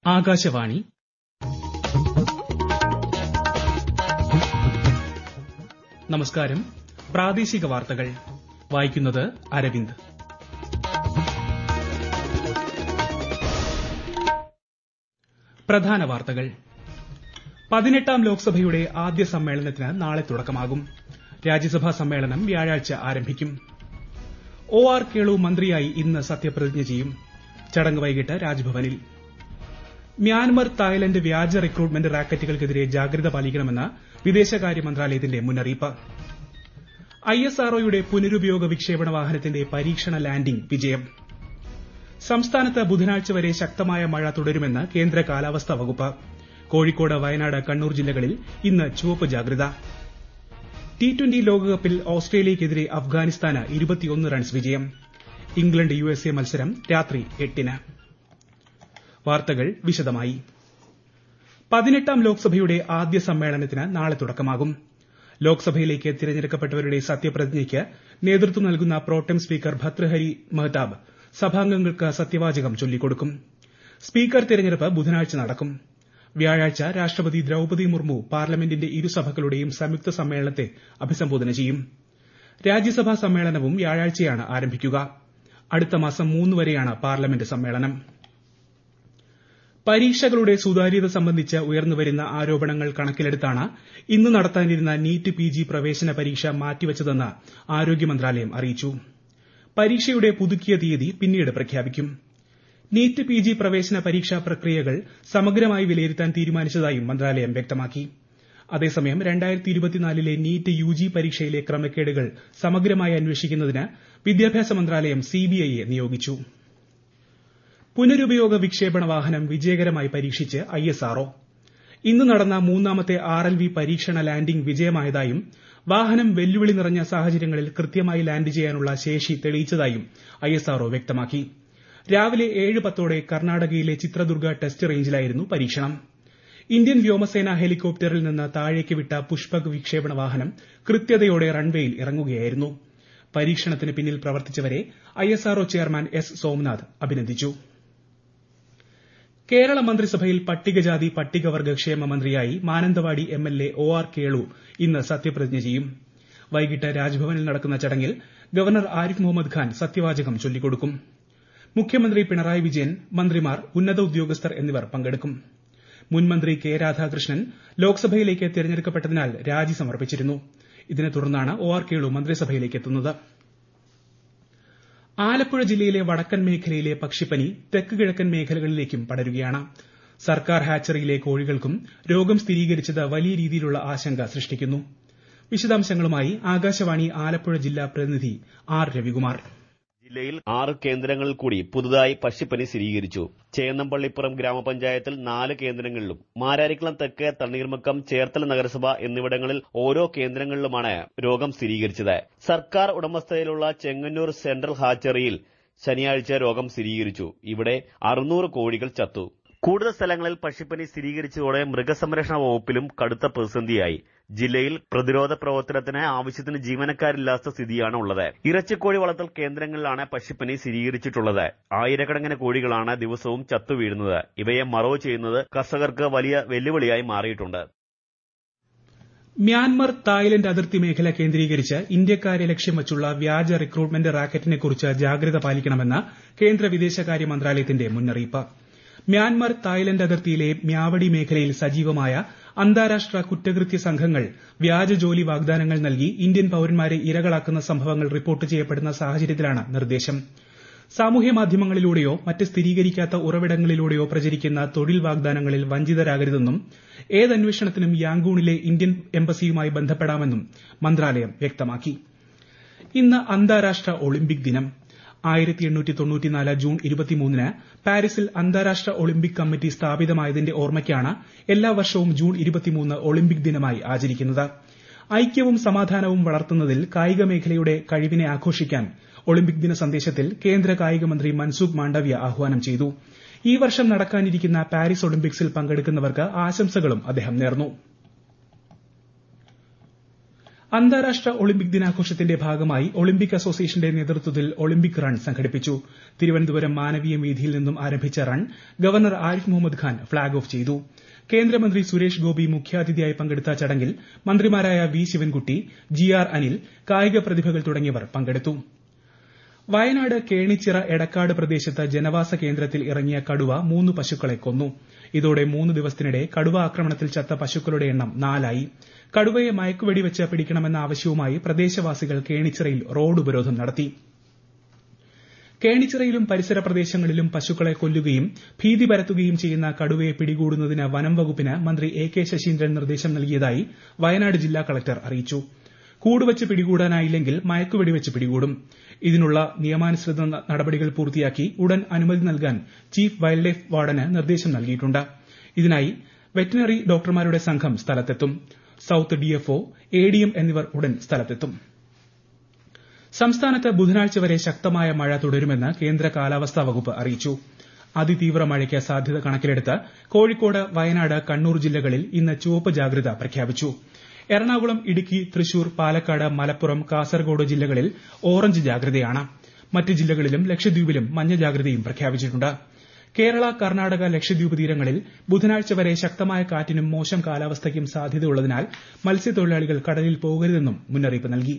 ആകാശവാണി നമസ്കാരം പ്രാദേശിക വാർത്തകൾ വായിക്കുന്നത് അരവിന്ദ് പ്രധാന വാർത്തകൾ പതിനെട്ടാം ലോക്സഭയുടെ ആദ്യ സമ്മേളനത്തിന് നാളെ തുടക്കമാകും രാജ്യസഭാ സമ്മേളനം വ്യാഴാഴ്ച ആരംഭിക്കും ഒ ആർ കേളു മന്ത്രിയായി ഇന്ന് സത്യപ്രതിജ്ഞ ചെയ്യും ചടങ്ങ് വൈകിട്ട് രാജ്ഭവനിൽ മ്യാൻമർ തായ്ലന്റ് വ്യാജ റിക്രൂട്ട്മെന്റ് റാക്കറ്റുകൾക്കെതിരെ ജാഗ്രത പാലിക്കണമെന്ന് വിദേശകാര്യ മന്ത്രാലയത്തിന്റെ മുന്നറിയിപ്പ് ഐഎസ്ആർഒയുടെ പുനരുപയോഗ വിക്ഷേപണ വാഹനത്തിന്റെ പരീക്ഷണ ലാൻഡിംഗ് വിജയം സംസ്ഥാനത്ത് ബുധനാഴ്ച വരെ ശക്തമായ മഴ തുടരുമെന്ന് കേന്ദ്ര കാലാവസ്ഥാ വകുപ്പ് കോഴിക്കോട് വയനാട് കണ്ണൂർ ജില്ലകളിൽ ഇന്ന് ചുവപ്പ് ജാഗ്രത ടി ട്വന്റി ലോകകപ്പിൽ ഓസ്ട്രേലിയയ്ക്കെതിരെ അഫ്ഗാനിസ്ഥാന് റൺസ് വിജയം ഇംഗ്ലണ്ട് യുഎസ്എ മത്സരം രാത്രി എട്ടിന് വാർത്തകൾ വിശദമായി പതിനെട്ടാം ലോക്സഭയുടെ ആദ്യ സമ്മേളനത്തിന് നാളെ തുടക്കമാകും ലോക്സഭയിലേക്ക് തിരഞ്ഞെടുക്കപ്പെട്ടവരുടെ സത്യപ്രതിജ്ഞയ്ക്ക് നേതൃത്വം നൽകുന്ന പ്രോടെം സ്പീക്കർ ഭർതൃഹരി മഹ്താബ് സഭാംഗങ്ങൾക്ക് സത്യവാചകം ചൊല്ലിക്കൊടുക്കും സ്പീക്കർ തിരഞ്ഞെടുപ്പ് ബുധനാഴ്ച നടക്കും വ്യാഴാഴ്ച രാഷ്ട്രപതി ദ്രൌപതി മുർമു പാർലമെന്റിന്റെ ഇരുസഭകളുടെയും സംയുക്ത സമ്മേളനത്തെ അഭിസംബോധന ചെയ്യും രാജ്യസഭാ സമ്മേളനവും വ്യാഴാഴ്ചയാണ് ആരംഭിക്കുക അടുത്ത മാസം മൂന്ന് വരെയാണ് പാർലമെന്റ് സമ്മേളനം പരീക്ഷകളുടെ സുതാര്യത സംബന്ധിച്ച് ഉയർന്നുവരുന്ന ആരോപണങ്ങൾ കണക്കിലെടുത്താണ് ഇന്ന് നടത്താനിരുന്ന നീറ്റ് പിജി പ്രവേശന പരീക്ഷ മാറ്റിവച്ചതെന്ന് ആരോഗ്യ മന്ത്രാലയം അറിയിച്ചു പരീക്ഷയുടെ പുതുക്കിയ തീയതി പിന്നീട് പ്രഖ്യാപിക്കും നീറ്റ് പിജി പ്രവേശന പരീക്ഷാ പ്രക്രിയകൾ സമഗ്രമായി വിലയിരുത്താൻ തീരുമാനിച്ചതായും മന്ത്രാലയം വ്യക്തമാക്കി അതേസമയം ലെ നീറ്റ് യുജി പരീക്ഷയിലെ ക്രമക്കേടുകൾ സമഗ്രമായി അന്വേഷിക്കുന്നതിന് വിദ്യാഭ്യാസ മന്ത്രാലയം സിബിഐയെ നിയോഗിച്ചു പുനരുപയോഗ വിക്ഷേപണ വാഹനം വിജയകരമായി പരീക്ഷിച്ച് ഐഎസ്ആർഒ ഇന്ന് നടന്ന മൂന്നാമത്തെ ആർ എൽ വി പരീക്ഷണ ലാൻഡിംഗ് വിജയമായതായും വാഹനം വെല്ലുവിളി നിറഞ്ഞ സാഹചര്യങ്ങളിൽ കൃത്യമായി ലാൻഡ് ചെയ്യാനുള്ള ശേഷി തെളിയിച്ചതായും ഐഎസ്ആർഒ വ്യക്തമാക്കി രാവിലെ ഏഴ് പത്തോടെ കർണാടകയിലെ ചിത്രദുർഗ ടെസ്റ്റ് റേഞ്ചിലായിരുന്നു പരീക്ഷണം ഇന്ത്യൻ വ്യോമസേന ഹെലികോപ്റ്ററിൽ നിന്ന് താഴേക്ക് വിട്ട പുഷ്പക് വിക്ഷേപണ വാഹനം കൃത്യതയോടെ റൺവേയിൽ ഇറങ്ങുകയായിരുന്നു പരീക്ഷണത്തിന് പിന്നിൽ പ്രവർത്തിച്ചവരെ ഐഎസ്ആർഒ ചെയർമാൻ എസ് സോംനാഥ് അഭിനന്ദിച്ചു കേരള മന്ത്രിസഭയിൽ പട്ടികജാതി പട്ടികവർഗ ക്ഷേമ മന്ത്രിയായി Mananthavady MLA O R Kelu ഇന്ന് സത്യപ്രതിജ്ഞ ചെയ്യും വൈകിട്ട് രാജ്ഭവനിൽ നടക്കുന്ന ചടങ്ങിൽ ഗവർണർ ആരിഫ് മുഹമ്മദ് ഖാൻ സത്യവാചകം ചൊല്ലിക്കൊടുക്കും മുഖ്യമന്ത്രി പിണറായി വിജയൻ മന്ത്രിമാർ ഉന്നത ഉദ്യോഗസ്ഥർ എന്നിവർ പങ്കെടുക്കും മുൻ മന്ത്രി കെ രാധാകൃഷ്ണൻ ലോക്സഭയിലേക്ക് തിരഞ്ഞെടുക്കപ്പെട്ടതിനാൽ രാജി സമർപ്പിച്ചിരുന്നു ഇതിനെ തുടർന്നാണ് ഒ ആർ കേളു മന്ത്രിസഭയിലേക്ക് എത്തുന്നത് ആലപ്പുഴ ജില്ലയിലെ വടക്കൻ മേഖലയിലെ പക്ഷിപ്പനി തെക്ക് കിഴക്കൻ മേഖലകളിലേക്കും പടരുകയാണ് സർക്കാർ ഹാച്ചറിയിലെ കോഴികൾക്കും രോഗം സ്ഥിരീകരിച്ചത് വലിയ രീതിയിലുള്ള ആശങ്ക സൃഷ്ടിക്കുന്നു വിശദാംശങ്ങളുമായി ആകാശവാണി ആലപ്പുഴ ജില്ലാ പ്രതിനിധി ആർ രവികുമാർ ജില്ലയിൽ ആറ് കേന്ദ്രങ്ങളിൽ കൂടി പുതുതായി പക്ഷിപ്പനി സ്ഥിരീകരിച്ചു ചേന്നമ്പള്ളിപ്പുറം ഗ്രാമപഞ്ചായത്തിൽ നാല് കേന്ദ്രങ്ങളിലും മാരാരിക്കുളം തെക്ക് തണ്ണീർമുക്കം ചേർത്തല നഗരസഭ എന്നിവിടങ്ങളിൽ ഓരോ കേന്ദ്രങ്ങളിലുമാണ് രോഗം സ്ഥിരീകരിച്ചത് സർക്കാർ ഉടമസ്ഥതയിലുള്ള ചെങ്ങന്നൂർ സെൻട്രൽ ഹാച്ചറിയിൽ ശനിയാഴ്ച രോഗം സ്ഥിരീകരിച്ചു ഇവിടെ അറുന്നൂറ് കോഴികൾ ചത്തു കൂടുതൽ സ്ഥലങ്ങളിൽ പക്ഷിപ്പനി സ്ഥിരീകരിച്ചതോടെ മൃഗസംരക്ഷണ വകുപ്പിലും കടുത്ത പ്രതിസന്ധിയായി ജില്ലയിൽ പ്രതിരോധ പ്രവർത്തനത്തിന് ആവശ്യത്തിന് ജീവനക്കാരില്ലാത്ത സ്ഥിതിയാണ് ഉള്ളത് ഇറച്ചിക്കോഴി വളർത്തൽ കേന്ദ്രങ്ങളിലാണ് പക്ഷിപ്പനി സ്ഥിരീകരിച്ചിട്ടുള്ളത് ആയിരക്കണക്കിന് കോഴികളാണ് ദിവസവും ചത്തുവീഴുന്നത് ഇവയെ മറവ് ചെയ്യുന്നത് കർഷകർക്ക് വലിയ വെല്ലുവിളിയായി മാറിയിട്ടുണ്ട് മ്യാൻമർ തായ്ലന്റ് അതിർത്തി മേഖല കേന്ദ്രീകരിച്ച് ഇന്ത്യക്കാരെ ലക്ഷ്യം വച്ചുള്ള വ്യാജ റിക്രൂട്ട്മെന്റ് റാക്കറ്റിനെക്കുറിച്ച് ജാഗ്രത പാലിക്കണമെന്ന് കേന്ദ്ര വിദേശകാര്യ മന്ത്രാലയത്തിന്റെ മുന്നറിയിപ്പ് മ്യാൻമർ തായ്ലന്റ് അതിർത്തിയിലെ മ്യാവടി മേഖലയിൽ സജീവമായ അന്താരാഷ്ട്ര കുറ്റകൃത്യ സംഘങ്ങൾ വ്യാജ ജോലി വാഗ്ദാനങ്ങൾ നൽകി ഇന്ത്യൻ പൌരന്മാരെ ഇരകളാക്കുന്ന സംഭവങ്ങൾ റിപ്പോർട്ട് ചെയ്യപ്പെടുന്ന സാഹചര്യത്തിലാണ് നിർദ്ദേശം സാമൂഹ്യ മാധ്യമങ്ങളിലൂടെയോ മറ്റ് സ്ഥിരീകരിക്കാത്ത ഉറവിടങ്ങളിലൂടെയോ പ്രചരിക്കുന്ന തൊഴിൽ വാഗ്ദാനങ്ങളിൽ വഞ്ചിതരാകരുതെന്നും ഏതന്വേഷണത്തിനും യാങ്കൂണിലെ ഇന്ത്യൻ എംബസിയുമായി ബന്ധപ്പെടാമെന്നും മന്ത്രാലയം വ്യക്തമാക്കി ഇന്ന് അന്താരാഷ്ട്ര ഒളിമ്പിക് ദിനം ജൂൺ ന് പാരീസിൽ അന്താരാഷ്ട്ര ഒളിമ്പിക് കമ്മിറ്റി സ്ഥാപിതമായതിന്റെ ഓർമ്മയ്ക്കാണ് എല്ലാ വർഷവും ജൂൺ ഒളിമ്പിക് ദിനമായി ആചരിക്കുന്നത് ഐക്യവും സമാധാനവും വളർത്തുന്നതിൽ കായിക മേഖലയുടെ കഴിവിനെ ആഘോഷിക്കാൻ ഒളിമ്പിക് ദിന സന്ദേശത്തിൽ കേന്ദ്ര കായിക മന്ത്രി മൻസുഖ് മാണ്ഡവ്യ ആഹ്വാനം ചെയ്തു ഈ വർഷം നടക്കാനിരിക്കുന്ന പാരീസ് ഒളിമ്പിക്സിൽ പങ്കെടുക്കുന്നവർക്ക് ആശംസകളും അദ്ദേഹം നേർന്നു അന്താരാഷ്ട്ര ഒളിമ്പിക് ദിനാഘോഷത്തിന്റെ ഭാഗമായി ഒളിമ്പിക് അസോസിയേഷന്റെ നേതൃത്വത്തിൽ ഒളിമ്പിക് റൺ സംഘടിപ്പിച്ചു തിരുവനന്തപുരം മാനവീയം വീഥിയിൽ നിന്നും ആരംഭിച്ച run governor Arif Mohammed Khan flag off ചെയ്തു കേന്ദ്രമന്ത്രി സുരേഷ് ഗോപി മുഖ്യാതിഥിയായി പങ്കെടുത്ത ചടങ്ങിൽ മന്ത്രിമാരായ V Sivankutty G R Anil കായിക പ്രതിഭകൾ തുടങ്ങിയവർ പങ്കെടുത്തു വയനാട് കേണിച്ചിറ എടക്കാട് പ്രദേശത്ത് ജനവാസ കേന്ദ്രത്തിൽ ഇറങ്ങിയ കടുവ മൂന്ന് പശുക്കളെ കൊന്നു ഇതോടെ മൂന്ന് ദിവസത്തിനിടെ കടുവ ആക്രമണത്തിൽ ചത്ത പശുക്കളുടെ എണ്ണം നാലായി കടുവയെ മയക്കുവെടിവെച്ച് പിടിക്കണമെന്ന ആവശ്യവുമായി പ്രദേശവാസികൾ കേണിച്ചിറയിൽ റോഡ് ഉപരോധം നടത്തി കേണിച്ചിറയിലും പരിസര പ്രദേശങ്ങളിലും പശുക്കളെ കൊല്ലുകയും ഭീതി പരത്തുകയും ചെയ്യുന്ന കടുവയെ പിടികൂടുന്നതിന് വനം വകുപ്പിന് മന്ത്രി എ കെ ശശീന്ദ്രൻ നിർദ്ദേശം നൽകിയതായി വയനാട് ജില്ലാ കളക്ടർ അറിയിച്ചു കൂടുവച്ച് പിടികൂടാനായില്ലെങ്കിൽ മയക്കുവെടിവെച്ച് പിടികൂടും ഇതിനുള്ള നിയമാനുസൃത നടപടികൾ പൂർത്തിയാക്കി ഉടൻ അനുമതി നൽകാൻ ചീഫ് വൈൽഡ് ലൈഫ് വാർഡന് നിർദ്ദേശം നൽകിയിട്ടുണ്ട് ഇതിനായി വെറ്റിനറി ഡോക്ടർമാരുടെ സംഘം സ്ഥലത്തെത്തും സൌത്ത് ഡിഎഫ്ഒ എഡിഎം എന്നിവർ ഉടൻ സ്ഥലത്തെത്തും സംസ്ഥാനത്ത് ബുധനാഴ്ച വരെ ശക്തമായ മഴ തുടരുമെന്ന് കേന്ദ്ര കാലാവസ്ഥാ വകുപ്പ് അറിയിച്ചു അതിതീവ്ര മഴയ്ക്ക് സാധ്യത കണക്കിലെടുത്ത് കോഴിക്കോട് വയനാട് കണ്ണൂർ ജില്ലകളിൽ ഇന്ന് ചുവപ്പ് ജാഗ്രത പ്രഖ്യാപിച്ചു എറണാകുളം ഇടുക്കി തൃശൂർ പാലക്കാട് മലപ്പുറം കാസർഗോഡ് ജില്ലകളിൽ ഓറഞ്ച് ജാഗ്രതയാണ് മറ്റ് ജില്ലകളിലും ലക്ഷദ്വീപിലും മഞ്ഞ ജാഗ്രതയും പ്രഖ്യാപിച്ചിട്ടുണ്ട് കേരള കർണാടക ലക്ഷദ്വീപ് തീരങ്ങളിൽ ബുധനാഴ്ച വരെ ശക്തമായ കാറ്റിനും മോശം കാലാവസ്ഥയ്ക്കും സാധ്യതയുള്ളതിനാൽ മത്സ്യത്തൊഴിലാളികൾ കടലിൽ പോകരുതെന്നും മുന്നറിയിപ്പ് നൽകി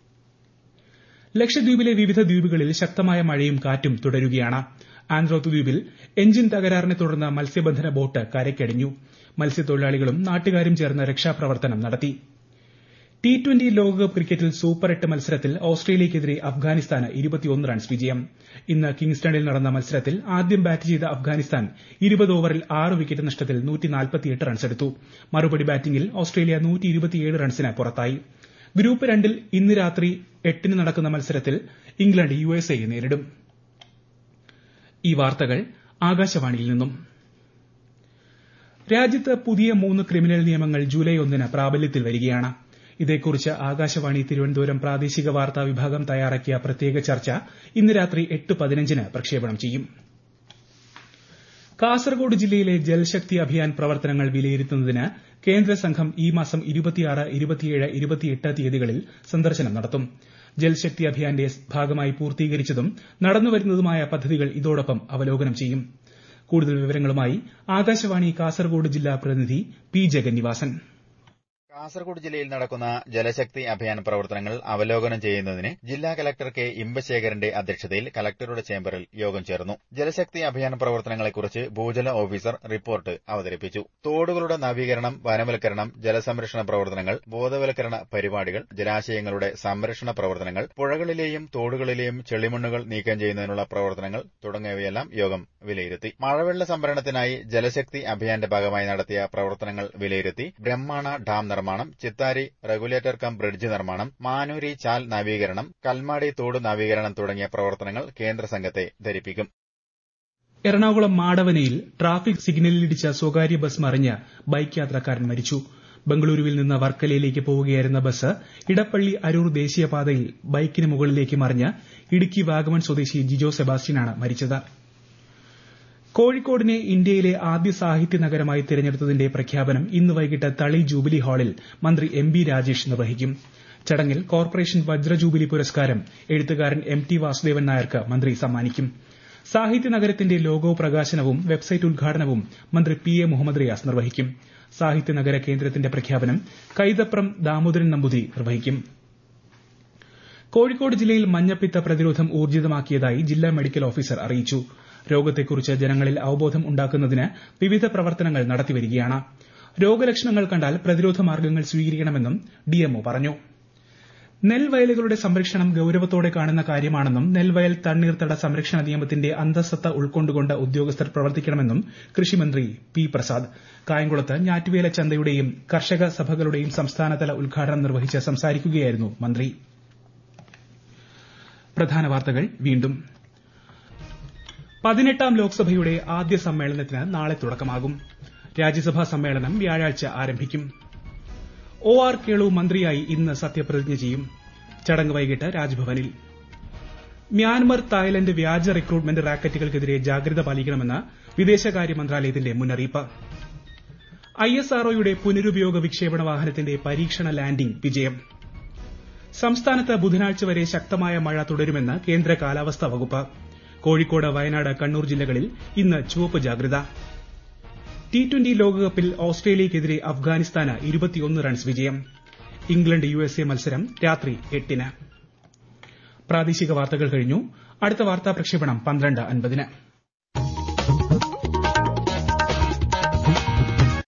ലക്ഷദ്വീപിലെ വിവിധ ദ്വീപുകളിൽ ശക്തമായ മഴയും കാറ്റും തുടരുകയാണ് ആന്ത്രോത്ത് ദ്വീപിൽ എഞ്ചിൻ തകരാറിനെ തുടർന്ന് മത്സ്യബന്ധന ബോട്ട് കരയ്ക്കടിഞ്ഞു മത്സ്യത്തൊഴിലാളികളും നാട്ടുകാരും ചേർന്ന് രക്ഷാപ്രവർത്തനം നടത്തി ടി ട്വന്റി ലോകകപ്പ് ക്രിക്കറ്റിൽ സൂപ്പർ എട്ട് മത്സരത്തിൽ ഓസ്ട്രേലിയയ്ക്കെതിരെ അഫ്ഗാനിസ്ഥാന് റൺസ് വിജയം ഇന്ന് കിങ്സ്റ്റണിൽ നടന്ന മത്സരത്തിൽ ആദ്യം ബാറ്റ് ചെയ്ത അഫ്ഗാനിസ്ഥാൻ ഇരുപത് ഓവറിൽ ആറ് വിക്കറ്റ് നഷ്ടത്തിൽ റൺസെടുത്തു മറുപടി ബാറ്റിംഗിൽ ഓസ്ട്രേലിയ റൺസിന് പുറത്തായി ഗ്രൂപ്പ് രണ്ടിൽ ഇന്ന് രാത്രി എട്ടിന് നടക്കുന്ന മത്സരത്തിൽ ഇംഗ്ലണ്ട് യുഎസ്എയെ നേരിടും ഈ വാർത്തകൾ ആകാശവാണിയിൽ നിന്നും രാജ്യത്ത് പുതിയ മൂന്ന് ക്രിമിനൽ നിയമങ്ങൾ ജൂലൈ ഒന്നിന് പ്രാബല്യത്തിൽ വരികയാണ് ഇതേക്കുറിച്ച് ആകാശവാണി തിരുവനന്തപുരം പ്രാദേശിക വാർത്താ വിഭാഗം തയ്യാറാക്കിയ പ്രത്യേക ചർച്ച ഇന്ന് രാത്രി എട്ട് പതിനഞ്ചിന് പ്രക്ഷേപണം ചെയ്യും കാസർഗോഡ് ജില്ലയിലെ ജൽശക്തി അഭിയാൻ പ്രവർത്തനങ്ങൾ വിലയിരുത്തുന്നതിന് കേന്ദ്ര സംഘം ഈ മാസം തീയതികളിൽ സന്ദർശനം നടത്തും ജൽശക്തി അഭിയാന്റെ ഭാഗമായി പൂർത്തീകരിച്ചതും നടന്നുവരുന്നതുമായ പദ്ധതികൾ ഇതോടൊപ്പം അവലോകനം ചെയ്യും കൂടുതൽ വിവരങ്ങളുമായി ആകാശവാണി കാസർഗോഡ് ജില്ലാ പ്രതിനിധി പി ജഗന്നിവാസൻ കാസർഗോഡ് ജില്ലയിൽ നടക്കുന്ന ജലശക്തി അഭിയാൻ പ്രവർത്തനങ്ങൾ അവലോകനം ചെയ്യുന്നതിന് ജില്ലാ കലക്ടർ കെ ഇമ്പശേഖരന്റെ അധ്യക്ഷതയിൽ കലക്ടറുടെ ചേംബറിൽ യോഗം ചേർന്നു ജലശക്തി അഭിയാൻ പ്രവർത്തനങ്ങളെക്കുറിച്ച് ഭൂജല ഓഫീസർ റിപ്പോർട്ട് അവതരിപ്പിച്ചു തോടുകളുടെ നവീകരണം വനവൽക്കരണം ജലസംരക്ഷണ പ്രവർത്തനങ്ങൾ ബോധവൽക്കരണ പരിപാടികൾ ജലാശയങ്ങളുടെ സംരക്ഷണ പ്രവർത്തനങ്ങൾ പുഴകളിലെയും തോടുകളിലെയും ചെളിമണ്ണുകൾ നീക്കം ചെയ്യുന്നതിനുള്ള പ്രവർത്തനങ്ങൾ തുടങ്ങിയവയെല്ലാം യോഗം വിലയിരുത്തി മഴവെള്ള സംഭരണത്തിനായി ജലശക്തി അഭിയാന്റെ ഭാഗമായി നടത്തിയ പ്രവർത്തനങ്ങൾ വിലയിരുത്തി ബ്രഹ്മാണ ഡാം നിർമ്മാണം ചിത്താരി റെഗുലേറ്റർ കം ബ്രിഡ്ജ് നിർമ്മാണം മാനൂരി ചാൽ നവീകരണം കൽമാടി തോട് നവീകരണം തുടങ്ങിയ പ്രവർത്തനങ്ങൾ കേന്ദ്ര സംഘത്തെ ധരിപ്പിക്കും എറണാകുളം മാടവനയിൽ ട്രാഫിക് സിഗ്നലിലിടിച്ച സ്വകാര്യ ബസ് മറിഞ്ഞ് ബൈക്ക് യാത്രക്കാരൻ മരിച്ചു ബംഗളൂരുവിൽ നിന്ന് വർക്കലയിലേക്ക് പോവുകയായിരുന്ന ബസ് ഇടപ്പള്ളി അരൂർ ദേശീയപാതയിൽ ബൈക്കിന് മുകളിലേക്ക് മറിഞ്ഞ് ഇടുക്കി വാഗമൺ സ്വദേശി ജിജോ സെബാസ്റ്റ്യനാണ് മരിച്ചത് കോഴിക്കോടിനെ ഇന്ത്യയിലെ ആദ്യ സാഹിത്യ നഗരമായി തിരഞ്ഞെടുത്തതിന്റെ പ്രഖ്യാപനം ഇന്ന് വൈകിട്ട് തളി ജൂബിലി ഹാളിൽ മന്ത്രി എം ബി രാജേഷ് നിർവഹിക്കും ചടങ്ങിൽ കോർപ്പറേഷൻ വജ്ര ജൂബിലി പുരസ്കാരം എഴുത്തുകാരൻ എം ടി വാസുദേവൻ നായർക്ക് മന്ത്രി സമ്മാനിക്കും സാഹിത്യ നഗരത്തിന്റെ ലോഗോ പ്രകാശനവും വെബ്സൈറ്റ് ഉദ്ഘാടനവും മന്ത്രി പി എ മുഹമ്മദ് റിയാസ് നിർവഹിക്കും സാഹിത്യ നഗര കേന്ദ്രത്തിന്റെ പ്രഖ്യാപനം കൈതപ്രം ദാമോദരൻ നമ്പൂതിരി നിർവഹിക്കും കോഴിക്കോട് ജില്ലയിൽ മഞ്ഞപ്പിത്ത പ്രതിരോധം ഊർജിതമാക്കിയതായി ജില്ലാ മെഡിക്കൽ ഓഫീസർ അറിയിച്ചു രോഗത്തെക്കുറിച്ച് ജനങ്ങളിൽ അവബോധം ഉണ്ടാക്കുന്നതിന് വിവിധ പ്രവർത്തനങ്ങൾ നടത്തിവരികയാണ് രോഗലക്ഷണങ്ങൾ കണ്ടാൽ പ്രതിരോധ മാർഗ്ഗങ്ങൾ സ്വീകരിക്കണമെന്നും ഡിഎംഒ പറഞ്ഞു നെൽവയലുകളുടെ സംരക്ഷണം ഗൌരവത്തോടെ കാണുന്ന കാര്യമാണെന്നും നെൽവയൽ തണ്ണീർത്തട സംരക്ഷണ നിയമത്തിന്റെ അന്തസത്ത ഉൾക്കൊണ്ടുകൊണ്ട് ഉദ്യോഗസ്ഥർ പ്രവർത്തിക്കണമെന്നും കൃഷിമന്ത്രി പി പ്രസാദ് കായംകുളത്ത് ഞാറ്റുവേല ചന്തയുടെയും കർഷക സഭകളുടെയും സംസ്ഥാനതല ഉദ്ഘാടനം നിർവഹിച്ച് സംസാരിക്കുകയായിരുന്നു മന്ത്രി പ്രധാന വാർത്തകൾ വീണ്ടും പതിനെട്ടാം ലോക്സഭയുടെ ആദ്യ സമ്മേളനത്തിന് നാളെ തുടക്കമാകും രാജ്യസഭാ സമ്മേളനം വ്യാഴാഴ്ച ആരംഭിക്കും ഒ ആർ കേളു മന്ത്രിയായി ഇന്ന് സത്യപ്രതിജ്ഞ ചെയ്യും ചടങ്ങ് വൈകിട്ട് രാജ്ഭവനിൽ മ്യാൻമർ തായ്ലന്റ് വ്യാജ റിക്രൂട്ട്മെന്റ് റാക്കറ്റുകൾക്കെതിരെ ജാഗ്രത പാലിക്കണമെന്ന് വിദേശകാര്യ മന്ത്രാലയത്തിന്റെ മുന്നറിയിപ്പ് ഐ എസ് ആർഒയുടെ പുനരുപയോഗ വിക്ഷേപണ വാഹനത്തിന്റെ പരീക്ഷണ ലാൻഡിംഗ് വിജയം സംസ്ഥാനത്ത് ബുധനാഴ്ച വരെ ശക്തമായ മഴ തുടരുമെന്ന് കേന്ദ്ര കാലാവസ്ഥാ വകുപ്പ് കോഴിക്കോട് വയനാട് കണ്ണൂർ ജില്ലകളിൽ ഇന്ന് ചുവപ്പ് ജാഗ്രത ടി ട്വന്റി ലോകകപ്പിൽ ഓസ്ട്രേലിയയ്ക്കെതിരെ അഫ്ഗാനിസ്ഥാന് ഇരുപത്തിയൊന്ന് റൺസ് വിജയം ഇംഗ്ലണ്ട് യു എസ് എ മത്സരം രാത്രി എട്ടിന് പ്രാദേശിക വാർത്തകൾ കഴിഞ്ഞു അടുത്ത വാർത്താ പ്രക്ഷേപണം പന്ത്രണ്ട് അൻപതിന്